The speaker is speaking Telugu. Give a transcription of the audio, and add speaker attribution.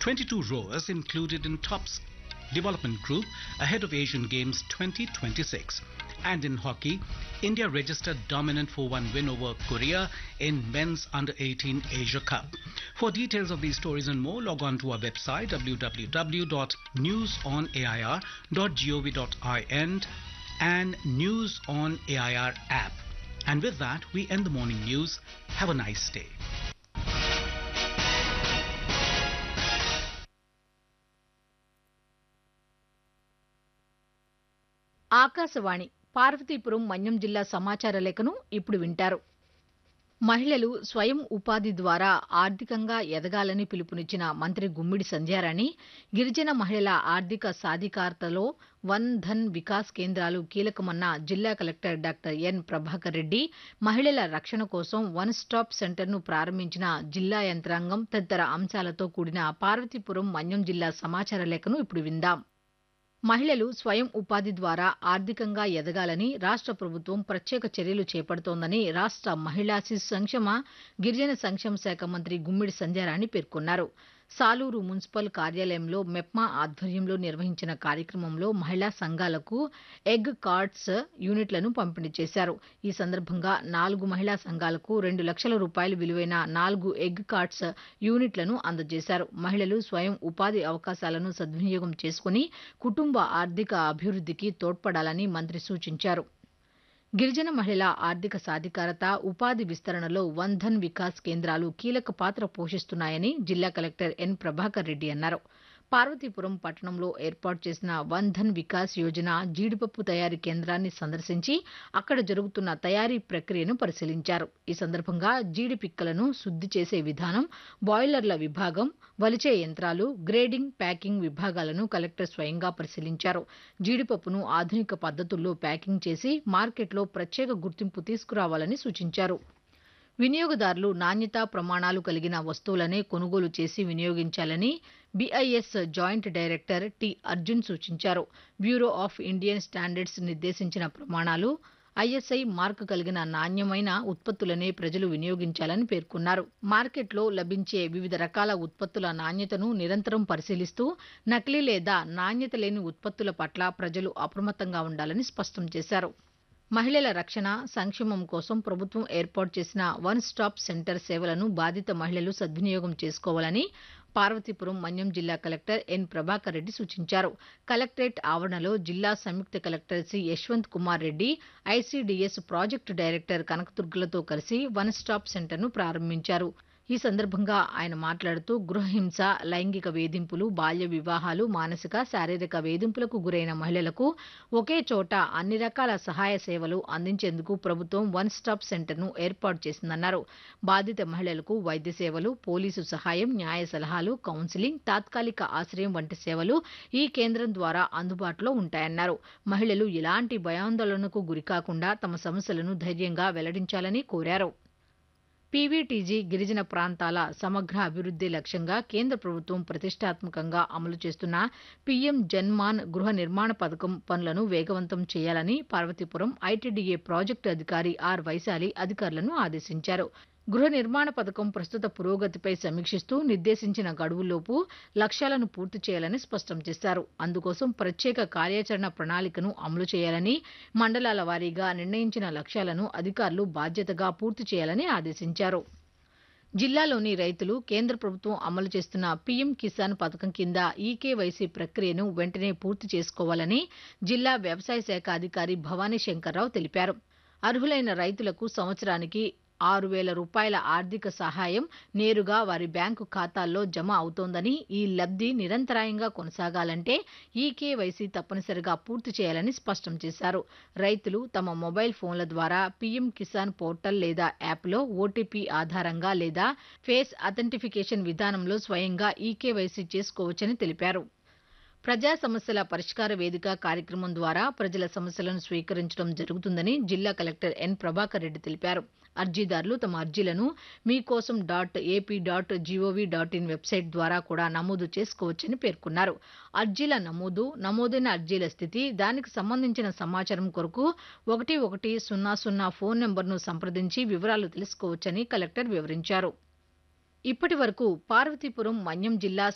Speaker 1: 22 rowers included in TOPS development group ahead of Asian Games 2026. And in hockey, India registered dominant 4-1 win over Korea in men's under-18 Asia Cup. For details of these stories and more, log on to our website www.newsonair.gov.in and News on AIR app. And with that, we end the morning news. Have a nice day.
Speaker 2: Akashvani Parvathipuram మన్యం జిల్లా సమాచార లేఖను ఇప్పుడు వింటారు మహిళలు స్వయం ఉపాధి ద్వారా ఆర్థికంగా ఎదగాలని పిలుపునిచ్చిన మంత్రి గుమ్మిడి సంధ్యారాణి గిరిజన మహిళల ఆర్థిక సాధికారతలో వన్ ధన్ వికాస్ కేంద్రాలు కీలకమన్న జిల్లా collector doctor N Prabhakar Reddy మహిళల రక్షణ కోసం వన్ స్టాప్ సెంటర్ను ప్రారంభించిన జిల్లా యంత్రాంగం తదితర అంశాలతో కూడిన పార్వతీపురం మన్యం జిల్లా సమాచార లేఖను ఇప్పుడు విందాం మహిళలు స్వయం ఉపాధి ద్వారా ఆర్థికంగా ఎదగాలని రాష్ట్ర ప్రభుత్వం ప్రత్యేక చర్యలు చేపడుతోందని రాష్ట్ర మహిళా శిశు సంక్షేమ గిరిజన సంక్షేమ శాఖ మంత్రి గుమ్మిడి సంధ్యారాణి పేర్కొన్నారు సాలూరు మున్సిపల్ కార్యాలయంలో మెప్మా ఆధ్వర్యంలో నిర్వహించిన కార్యక్రమంలో మహిళా సంఘాలకు ఎగ్ కార్డ్స్ యూనిట్లను పంపిణీ చేశారు ఈ సందర్భంగా నాలుగు మహిళా సంఘాలకు రెండు లక్షల రూపాయలు విలువైన నాలుగు ఎగ్ కార్డ్స్ యూనిట్లను అందజేశారు మహిళలు స్వయం ఉపాధి అవకాశాలను సద్వినియోగం చేసుకుని కుటుంబ ఆర్థిక అభివృద్ధికి తోడ్పడాలని మంత్రి సూచించారు గిరిజన మహిళల ఆర్థిక సాధికారత ఉపాధి విస్తరణలో వన్ ధన్ వికాస్ కేంద్రాలు కీలక పాత్ర పోషిస్తున్నాయని జిల్లా కలెక్టర్ ఎన్ ప్రభాకర్ రెడ్డి అన్నారు పార్వతీపురం పట్టణంలో ఏర్పాటు చేసిన వన్ ధన్ వికాస్ యోజన జీడిపప్పు తయారీ కేంద్రాన్ని సందర్శించి అక్కడ జరుగుతున్న తయారీ ప్రక్రియను పరిశీలించారు ఈ సందర్భంగా జీడి పిక్కలను శుద్ధి చేసే విధానం బాయిలర్ల విభాగం వలిచే యంత్రాలు గ్రేడింగ్ ప్యాకింగ్ విభాగాలను కలెక్టర్ స్వయంగా పరిశీలించారు జీడిపప్పును ఆధునిక పద్ధతుల్లో ప్యాకింగ్ చేసి మార్కెట్లో ప్రత్యేక గుర్తింపు తీసుకురావాలని సూచించారు వినియోగదారులు నాణ్యతా ప్రమాణాలు కలిగిన వస్తువులనే కొనుగోలు చేసి వినియోగించాలని BIS joint director T Arjun సూచించారు బ్యూరో ఆఫ్ ఇండియన్ స్టాండర్డ్స్ నిర్దేశించిన ప్రమాణాలు ఐఎస్ఐ మార్క్ కలిగిన నాణ్యమైన ఉత్పత్తులనే ప్రజలు వినియోగించాలని పేర్కొన్నారు మార్కెట్లో లభించే వివిధ రకాల ఉత్పత్తుల నాణ్యతను నిరంతరం పరిశీలిస్తూ నకిలీ లేదా నాణ్యత లేని ఉత్పత్తుల పట్ల ప్రజలు అప్రమత్తంగా ఉండాలని స్పష్టం చేశారు మహిళల రక్షణ సంక్షేమం కోసం ప్రభుత్వం ఏర్పాటు చేసిన వన్ స్టాప్ సెంటర్ సేవలను బాధిత మహిళలు సద్వినియోగం చేసుకోవాలని పార్వతీపురం మన్యం జిల్లా కలెక్టర్ ఎన్ ప్రభాకర్ రెడ్డి సూచించారు కలెక్టరేట్ ఆవరణలో జిల్లా సంయుక్త collector C Yashwant Kumar Reddy ICDS project director కనకదుర్గలతో కలిసి వన్ స్టాప్ సెంటర్ను ప్రారంభించారు ఈ సందర్భంగా ఆయన మాట్లాడుతూ గృహహింస లైంగిక వేధింపులు బాల్య వివాహాలు మానసిక శారీరక వేధింపులకు గురైన మహిళలకు ఒకే చోట అన్ని రకాల సహాయ సేవలు అందించేందుకు ప్రభుత్వం వన్ స్టాప్ సెంటర్ను ఏర్పాటు చేసిందన్నారు బాధిత మహిళలకు వైద్య సేవలు పోలీసు సహాయం న్యాయ సలహాలు కౌన్సిలింగ్ తాత్కాలిక ఆశ్రయం వంటి సేవలు ఈ కేంద్రం ద్వారా అందుబాటులో ఉంటాయన్నారు మహిళలు ఎలాంటి భయాందోళనకు గురికాకుండా తమ సమస్యలను ధైర్యంగా వెల్లడించాలని కోరారు పీవీటీజీ గిరిజన ప్రాంతాల సమగ్ర అభివృద్ధి లక్ష్యంగా కేంద్ర ప్రభుత్వం ప్రతిష్టాత్మకంగా అమలు చేస్తున్న పీఎం జన్మాన్ గృహ నిర్మాణ పథకం పనులను వేగవంతం చేయాలని పార్వతీపురం ఐటీడీఏ ప్రాజెక్టు అధికారి ఆర్ వైశాలి అధికారులను ఆదేశించారు గృహ నిర్మాణ పథకం ప్రస్తుత పురోగతిపై సమీక్షిస్తూ నిర్దేశించిన గడువులోపు లక్ష్యాలను పూర్తి చేయాలని స్పష్టం చేశారు అందుకోసం ప్రత్యేక కార్యాచరణ ప్రణాళికను అమలు చేయాలని మండలాల వారీగా నిర్ణయించిన లక్ష్యాలను అధికారులు బాధ్యతగా పూర్తి చేయాలని ఆదేశించారు జిల్లాలోని రైతులు కేంద్ర ప్రభుత్వం అమలు చేస్తున్న పీఎం కిసాన్ పథకం కింద ఈకేవైసీ ప్రక్రియను వెంటనే పూర్తి చేసుకోవాలని జిల్లా వ్యవసాయ శాఖ అధికారి భవానీ శంకర్రావు తెలిపారు అర్హులైన రైతులకు సంవత్సరానికి ఆరు వేల రూపాయల ఆర్థిక సహాయం నేరుగా వారి బ్యాంకు ఖాతాల్లో జమ అవుతోందని ఈ లబ్ధి నిరంతరాయంగా కొనసాగాలంటే ఈ కేవైసీ తప్పనిసరిగా పూర్తి చేయాలని స్పష్టం చేశారు రైతులు తమ మొబైల్ ఫోన్ల ద్వారా పీఎం కిసాన్ పోర్టల్ లేదా యాప్లో ఓటీపీ ఆధారంగా లేదా ఫేస్ అథెంటిఫికేషన్ విధానంలో స్వయంగా ఈ కేవైసీ చేసుకోవచ్చని తెలిపారు ప్రజా సమస్యల పరిష్కార వేదిక కార్యక్రమం ద్వారా ప్రజల సమస్యలను స్వీకరించడం జరుగుతుందని జిల్లా కలెక్టర్ ఎన్ ప్రభాకర్ రెడ్డి తెలిపారు అర్జీదారులు తమ అర్జీలను Meekosam dot AP dot gov dot in website ద్వారా కూడా నమోదు చేసుకోవచ్చని పేర్కొన్నారు అర్జీల నమోదు నమోదైన అర్జీల స్థితి దానికి సంబంధించిన సమాచారం కొరకు ఒకటి ఒకటి సున్నా సున్నా ఫోన్ నెంబర్ను సంప్రదించి వివరాలు తెలుసుకోవచ్చని కలెక్టర్ వివరించారు ఇప్పటి వరకు పార్వతీపురం మన్యం జిల్లా